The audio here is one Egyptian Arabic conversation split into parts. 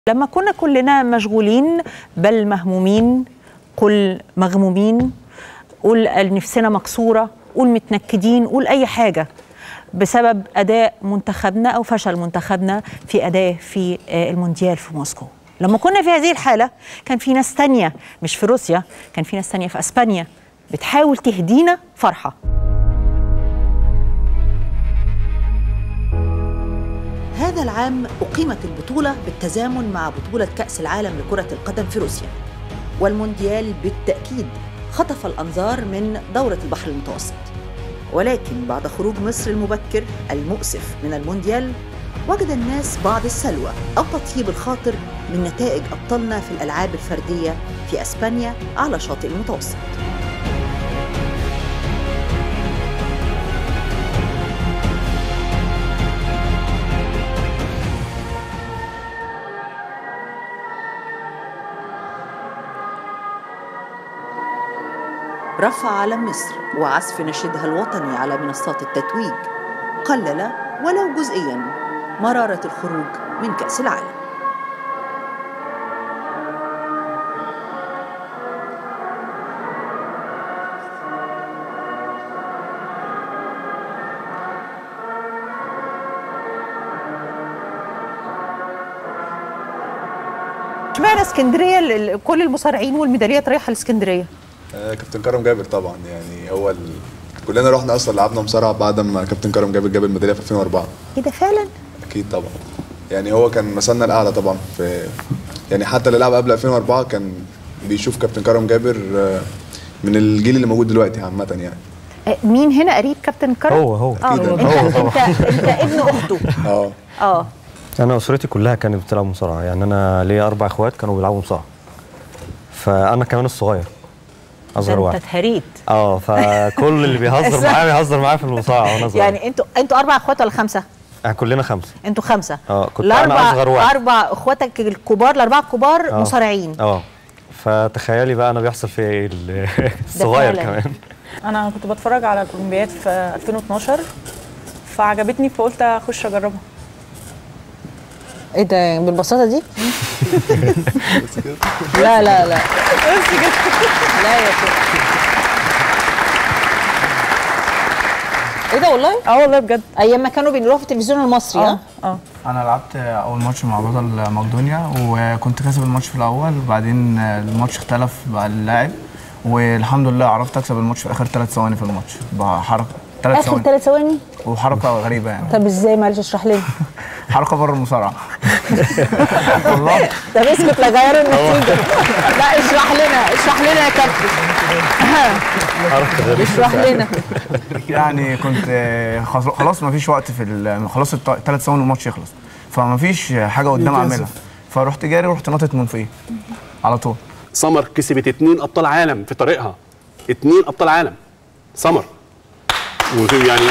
لما كنا كلنا مشغولين بل مهمومين قل مغمومين قول نفسنا مكسورة قول متنكدين قول أي حاجة بسبب أداء منتخبنا أو فشل منتخبنا في أداء في آه، المونديال في موسكو لما كنا في هذه الحالة كان في ناس تانية مش في روسيا كان في ناس تانية في أسبانيا بتحاول تهدينا فرحة هذا العام أقيمت البطولة بالتزامن مع بطولة كأس العالم لكرة القدم في روسيا والمونديال بالتأكيد خطف الأنظار من دورة البحر المتوسط ولكن بعد خروج مصر المبكر المؤسف من المونديال وجد الناس بعض السلوى أو تطيب الخاطر من نتائج أبطالنا في الألعاب الفردية في أسبانيا على شاطئ المتوسط رفع علم مصر وعزف نشيدها الوطني على منصات التتويج قلل ولو جزئيا مرارة الخروج من كأس العالم اشمعنى اسكندريه ال- كل المصارعين والميداليات رايحه لاسكندريه آه، كابتن كرم جابر طبعا يعني هو ال... كلنا رحنا اصلا لعبنا مصارعه بعد ما كابتن كرم جابر جاب الميداليه في 2004 ايه ده فعلا اكيد طبعا يعني هو كان مثلنا الاعلى طبعا في يعني حتى اللي لعب قبل 2004 كان بيشوف كابتن كرم جابر آه، من الجيل اللي موجود دلوقتي عامه يعني آه، مين هنا قريب كابتن كرم هو- هو. اه أكيد. انت هو انت انت ابن اخته اه اه انا اسرتي كلها كانت بتلعب مصارعه يعني انا ليا اربع اخوات كانوا بيلعبوا مصارعه فانا كمان الصغير اصغر ده واحد انت اتهريت اه فكل اللي بيهزر معايا بيهزر معايا في المصارعه وانا صغير يعني انتوا انتوا اربع اخوات ولا خمسه؟ يعني كلنا خمسه انتوا خمسه اه، كنت أنا الاربع أصغر واحد. اربع اخواتك الكبار الاربعه الكبار اه. مصارعين اه فتخيلي بقى انا بيحصل فيا ايه ال- الصغير فعلا. كمان انا كنت بتفرج على الاولمبياد في 2012 فعجبتني فقلت اخش اجربها ايه ده بالبساطه دي؟ لا لا لا لا يا شيخ ايه ده والله؟ اه والله بجد ايام ما كانوا بينقلوها في التلفزيون المصري اه ها؟ اه انا لعبت اول ماتش مع بطل مقدونيا وكنت كاسب الماتش في الاول وبعدين الماتش اختلف بقى اللاعب والحمد لله عرفت اكسب الماتش في اخر ثلاث ثواني في الماتش بحركه ثلاث اخر ثواني ثلاث ثواني وحركه غريبه يعني طب ازاي معلش اشرح لنا حركه بره المصارعه والله طب اسكت لا غيروا النتيجه لا اشرح لنا اشرح لنا يا كابتن اشرح لنا يعني كنت خلاص- خلاص ما فيش وقت في ال- خلاص ثلاث ثواني والماتش يخلص فما فيش حاجه قدام اعملها فرحت جاري ورحت ناطط من فوقيه على طول سمر كسبت اتنين ابطال عالم في طريقها اتنين ابطال عالم سمر ويعني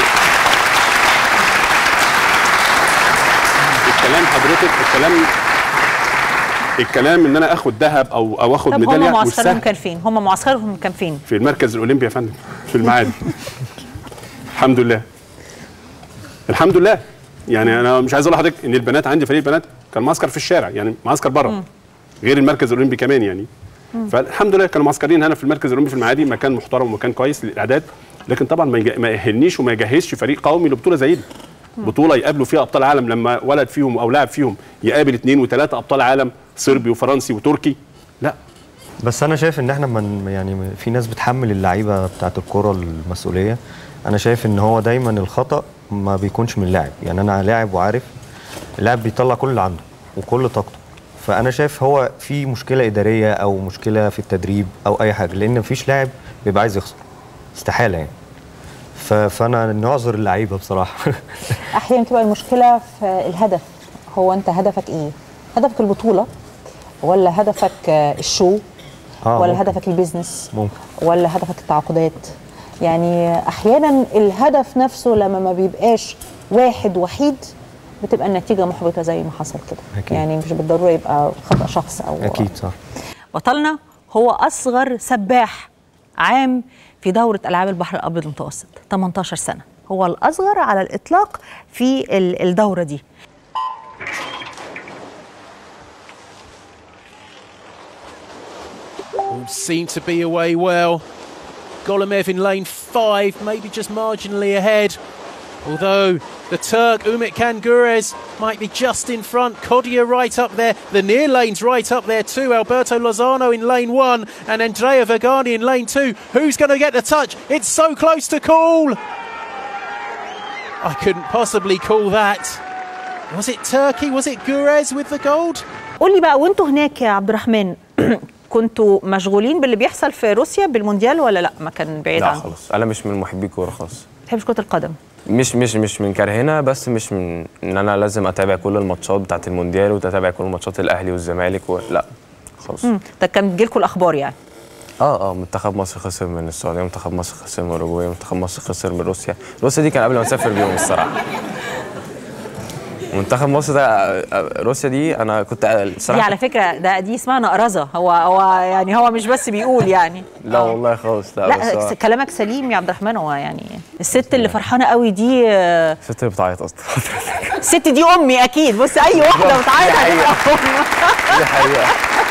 الكلام حضرتك الكلام الكلام ان انا اخد ذهب او او اخد طب هم ميداليه مش معسكرهم سهل كان فين؟ هم معسكرهم كان فين؟ في المركز الاولمبي يا فندم في المعادي الحمد لله الحمد لله يعني انا مش عايز اقول لحضرتك ان البنات عندي فريق بنات كان معسكر في الشارع يعني معسكر بره غير المركز الاولمبي كمان يعني فالحمد لله كانوا معسكرين هنا في المركز الاولمبي في المعادي مكان محترم ومكان كويس للاعداد لكن طبعا ما يجا- ما يأهلنيش وما يجهزش فريق قومي لبطوله زي دي بطوله يقابلوا فيها ابطال عالم لما ولد فيهم او لاعب فيهم يقابل اثنين وثلاثه ابطال عالم صربي وفرنسي وتركي لا بس انا شايف ان احنا من يعني في ناس بتحمل اللعيبه بتاعه الكره المسؤوليه انا شايف ان هو دايما الخطا ما بيكونش من اللاعب يعني انا لاعب وعارف اللاعب بيطلع كل اللي عنده وكل طاقته فانا شايف هو في مشكله اداريه او مشكله في التدريب او اي حاجه لان مفيش لاعب بيبقى عايز يخسر استحاله يعني ف- فانا نعذر اللعيبه بصراحه احيانا تبقى المشكله في الهدف هو انت هدفك ايه؟ هدفك البطوله ولا هدفك آه، الشو آه، ولا ممكن. هدفك البيزنس ممكن ولا هدفك التعاقدات يعني احيانا الهدف نفسه لما ما بيبقاش واحد وحيد بتبقى النتيجه محبطه زي ما حصل كده أكيد. يعني مش بالضروره يبقى خطا شخص او اكيد صح بطلنا هو اصغر سباح عام في دوره العاب البحر الابيض المتوسط 18 سنه هو الاصغر على الاطلاق في ال- الدوره دي All seem to be away well. Golomev in lane five, maybe just marginally ahead. Although the Turk Umit Kangures might be just in front. Kodia right up there. The near lane's right up there too. Alberto Lozano in lane one and Andrea Vergani in lane two. Who's going to get the touch? It's so close to call. I couldn't possibly call that. Was it Turkey? Was it Gurez with the gold? قول لي بقى وانتوا هناك يا عبد الرحمن كنتوا مشغولين باللي بيحصل في روسيا بالمونديال ولا لا ما كان بعيد لا عنكم خالص انا مش من محبي الكوره خالص ما بتحبش كره القدم مش مش مش من كرهنا بس مش من ان انا لازم اتابع كل الماتشات بتاعت المونديال واتابع كل ماتشات الاهلي والزمالك و... لا خالص مم. ده كان بتجيلكوا الاخبار يعني اه اه منتخب مصر خسر من السعوديه منتخب مصر خسر من اوروجواي منتخب مصر خسر من روسيا روسيا دي كان قبل ما اسافر بيهم الصراحه منتخب مصر ده آه، آه، روسيا دي انا كنت آه، دي الصراحه على فكره ده دي اسمها نقرزه هو هو يعني هو مش بس بيقول يعني لا والله خالص لا, بس لا هو- س- كلامك سليم يا عبد الرحمن هو يعني الست اللي فرحانه قوي دي آه، الست اللي بتعيط اصلا الست دي امي اكيد بص اي واحده بتعيط هتبقى أم. دي حقيقه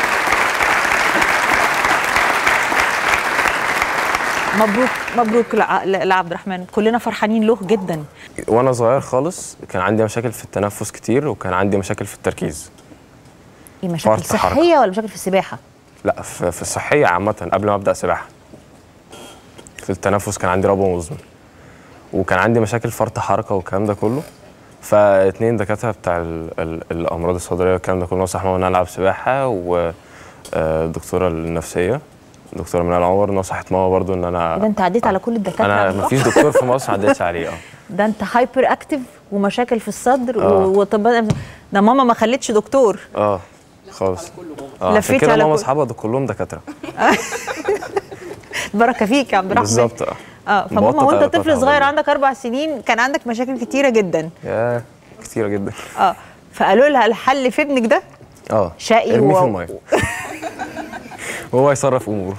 مبروك مبروك لع- ل- لعبد الرحمن كلنا فرحانين له جدا وانا صغير خالص كان عندي مشاكل في التنفس كتير وكان عندي مشاكل في التركيز ايه مشاكل فرط حركة. صحيه ولا مشاكل في السباحه لا في, في الصحيه عامه قبل ما ابدا سباحه في التنفس كان عندي ربو مزمن وكان عندي مشاكل فرط حركه والكلام ده كله فاتنين دكاتره بتاع ال ال الامراض الصدريه والكلام ده كله نصحوا ان انا العب سباحه والدكتوره النفسيه دكتوره منال عمر نصحت ماما برضو ان انا ده انت عديت على كل الدكاتره انا عندك. مفيش دكتور في مصر عديتش عليه اه ده انت هايبر اكتف ومشاكل في الصدر آه. و- وطب ده ماما ما خلتش دكتور اه خالص اه عشان لفيت كده على ماما كل- اصحابها دول كلهم دكاتره بركه فيك يا عبد الرحمن بالظبط اه اه فماما مبطط وانت علاقات طفل صغير عمرية. عندك اربع سنين كان عندك مشاكل كتيره جدا يا كتيره جدا اه فقالوا لها الحل في ابنك ده اه شقي ارميه و- في الميه وهو يصرف اموره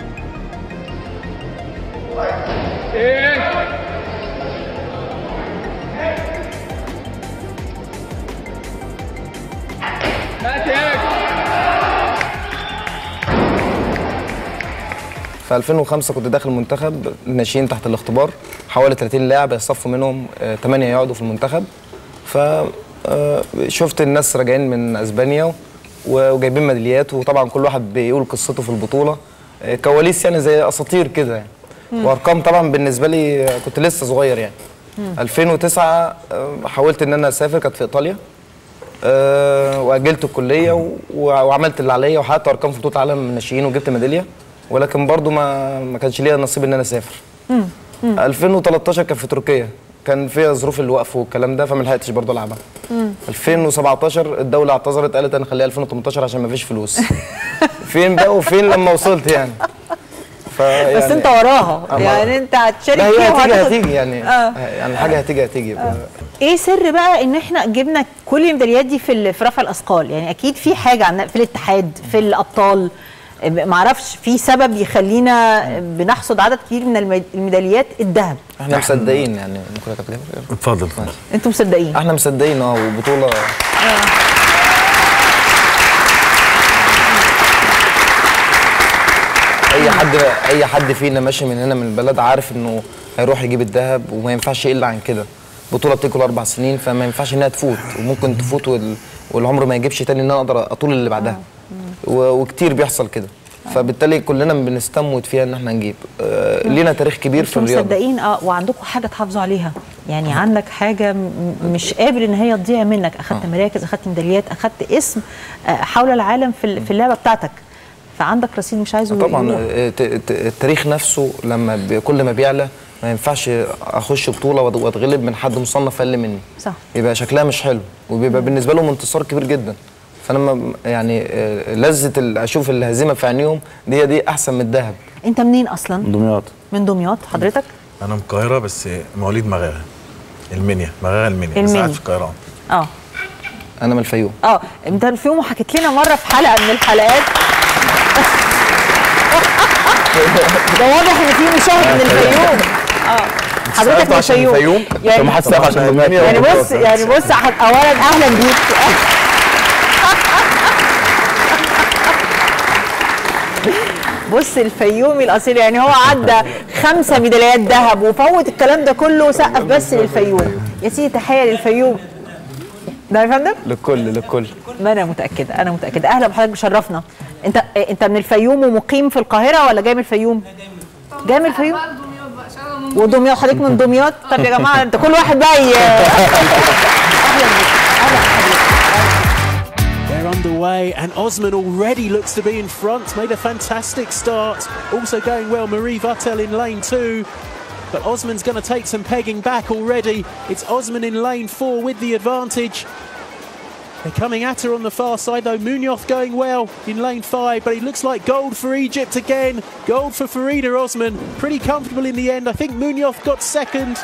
في 2005 كنت داخل المنتخب ناشئين تحت الاختبار حوالي 30 لاعب يصفوا منهم 8 يقعدوا في المنتخب ف آه، شفت الناس راجعين من اسبانيا و- وجايبين ميداليات وطبعا كل واحد بيقول قصته في البطوله آه، كواليس يعني زي اساطير كده يعني مم. وارقام طبعا بالنسبه لي آه، كنت لسه صغير يعني 2009 آه، حاولت ان انا اسافر كانت في ايطاليا آه، واجلت الكليه و- وعملت اللي عليا وحققت ارقام في بطوله عالم الناشئين وجبت ميداليه ولكن برضو ما ما كانش ليا نصيب ان انا اسافر 2013 كان في تركيا كان فيها ظروف الوقف والكلام ده فما لحقتش برضه العبها 2017 الدوله اعتذرت قالت انا خليها 2018 عشان ما فيش فلوس فين بقى وفين لما وصلت يعني فيعني بس انت وراها أما- يعني انت هتشارك لا هي فيها هتيجي وهتاخد- هتيجي يعني آه. يعني الحاجه هتيجي هتيجي ايه سر بقى ان احنا جبنا كل الميداليات دي في ال- في رفع الاثقال يعني اكيد في حاجه عندنا في الاتحاد في الابطال معرفش في سبب يخلينا بنحصد عدد كبير من الميد- الميداليات الذهب احنا مصدقين يعني ممكن يا كابتن اتفضل انتوا مصدقين احنا مصدقين اه وبطوله اي حد اي حد فينا ماشي من هنا من البلد عارف انه هيروح يجيب الذهب وما ينفعش يقل عن كده بطوله بتاكل اربع سنين فما ينفعش انها تفوت وممكن تفوت وال... والعمر ما يجيبش تاني ان انا اقدر اطول اللي بعدها و... وكتير بيحصل كده فبالتالي كلنا بنستموت فيها ان احنا نجيب آه لينا تاريخ كبير في انتوا الرياضه مصدقين اه وعندكم حاجه تحافظوا عليها يعني عندك حاجه م- مش قابل ان هي تضيع منك اخدت مراكز اخدت ميداليات اخدت اسم آه، حول العالم في ال- في اللعبه بتاعتك فعندك رصيد مش عايزه طبعا يروح. آه، ت- ت- التاريخ نفسه لما بي- كل ما بيعلى ما ينفعش اخش بطوله وأت- واتغلب من حد مصنف اقل مني صح يبقى شكلها مش حلو وبيبقى بالنسبه لهم انتصار كبير جدا فانا ما- يعني آه، لذه ال- اشوف الهزيمه في عينيهم دي دي احسن من الذهب انت منين اصلا دمياط من دمياط حضرتك انا من القاهره بس مواليد مغاغه المنيا مغاغه المنيا بس المنيا. قاعد في القاهره اه انا من الفيوم اه انت في يوم حكيت لنا مره في حلقه من الحلقات ده واضح ان في مشاهد من الفيوم اه حضرتك من الفيوم طب ما حد سقف عشان دمياط يعني بص يعني بص ح- اولا اهلا بيك بص الفيومي الاصيل يعني هو عدى خمسه ميداليات ذهب وفوت الكلام ده كله سقف بس للفيوم يا سيدي تحيه للفيوم ده يا فندم للكل للكل ما انا متاكده انا متاكده اهلا بحضرتك بشرفنا انت انت من الفيوم ومقيم في القاهره ولا جاي من الفيوم جاي من الفيوم ودمياط حضرتك من دمياط طب يا جماعه انت كل واحد بقى ي- اهلا بيك اهلا بحضرتك They're underway, and Osman already looks to be in front. Made a fantastic start. Also going well, Marie Vatel in lane two. But Osman's going to take some pegging back already. It's Osman in lane four with the advantage. They're coming at her on the far side, though. Munoz going well in lane five, but it looks like gold for Egypt again. Gold for Farida Osman. Pretty comfortable in the end. I think Munoz got second.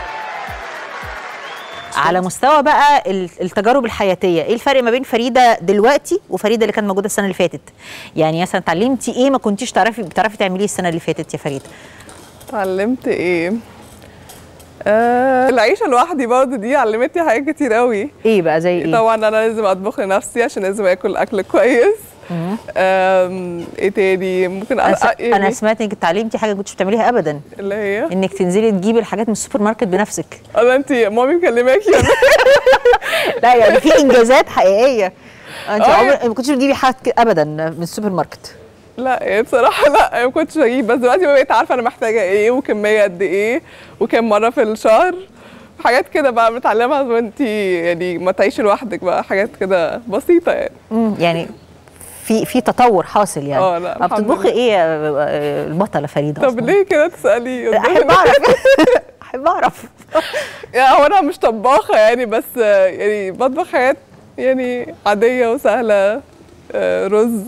على مستوى بقى ال- التجارب الحياتيه ايه الفرق ما بين فريده دلوقتي وفريده اللي كانت موجوده السنه اللي فاتت يعني مثلا اتعلمتي ايه ما كنتيش تعرفي بتعرفي تعمليه السنه اللي فاتت يا فريده اتعلمت ايه آه العيشه لوحدي برضه دي علمتني حاجات كتير قوي ايه بقى زي ايه طبعا انا لازم اطبخ لنفسي عشان لازم اكل اكل كويس مم. آم، ايه تاني ممكن انا, أ- س... يعني أنا سمعت انك اتعلمتي حاجه ما كنتش بتعمليها ابدا اللي هي انك تنزلي تجيبي الحاجات من السوبر ماركت بنفسك انا انت مامي مكلماكي لا يعني في انجازات حقيقيه انت آه. عمر ما كنتش بتجيبي حاجه ابدا من السوبر ماركت لا يعني بصراحة لا ما كنتش بجيب بس دلوقتي بقيت عارفة أنا محتاجة إيه وكمية قد إيه وكم مرة في الشهر حاجات كده بقى بتعلمها وانت يعني ما تعيشي لوحدك بقى حاجات كده بسيطة يعني مم. يعني في في تطور حاصل يعني آه، لا، طب الحمد بتطبخي لله. ايه يا- آه، البطله فريده طب أصلاً؟ ليه كده تسألي احب اعرف احب اعرف يعني هو أنا مش طباخة يعني بس آه، يعني بطبخ حاجات يعني عادية وسهلة آه، رز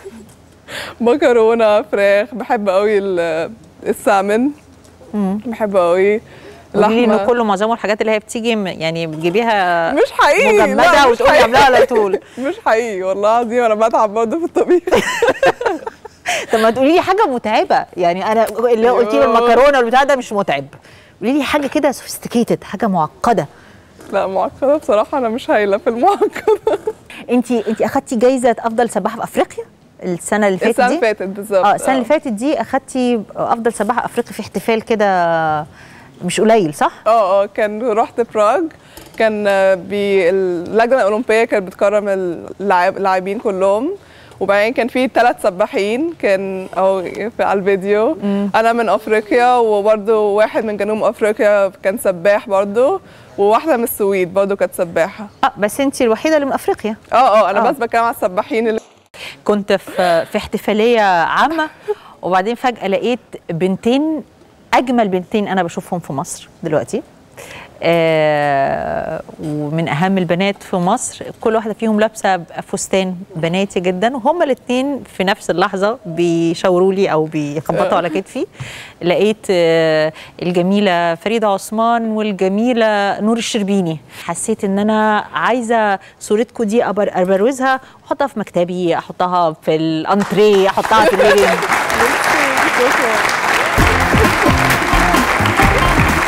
مكرونة فراخ بحب قوي ال- السامن بحب قوي قولي لي انه لحمة. كله معظمه الحاجات اللي هي بتيجي م- يعني بتجيبيها مش حقيقي لا، مجمده مش وتقولي حقيقي. عاملاها على طول مش حقيقي والله العظيم انا بتعب برضه في الطبيخ طب ما تقولي لي حاجه متعبه يعني انا اللي قلتي لي أيوه. المكرونه والبتاع ده مش متعب قولي لي حاجه كده سوفيستيكيتد حاجه معقده لا معقده بصراحه انا مش هايله في المعقده انت انت اخدتي جايزه افضل سباحه في افريقيا السنه اللي فاتت السنه دي اللي فاتت بالظبط اه السنه اللي فاتت دي اخدتي افضل سباحه افريقي في احتفال كده مش قليل صح اه اه كان رحت براغ كان آه، بي- اللجنه الاولمبيه كانت بتكرم اللاعب- اللاعبين كلهم وبعدين كان في ثلاث سباحين كان اهو في على الفيديو انا من افريقيا وبرده واحد من جنوب افريقيا كان سباح برده وواحده من السويد برده كانت سباحه اه بس انت الوحيده اللي من افريقيا اه اه انا آه. بس بتكلم على السباحين اللي كنت في في احتفاليه عامه وبعدين فجاه لقيت بنتين اجمل بنتين انا بشوفهم في مصر دلوقتي آه ومن اهم البنات في مصر كل واحده فيهم لابسه فستان بناتي جدا وهما الاثنين في نفس اللحظه بيشاوروا لي او بيخبطوا على كتفي لقيت آه الجميله فريده عثمان والجميله نور الشربيني حسيت ان انا عايزه صورتكم دي أبر- ابروزها واحطها في مكتبي احطها في الانتريه احطها في الليفينج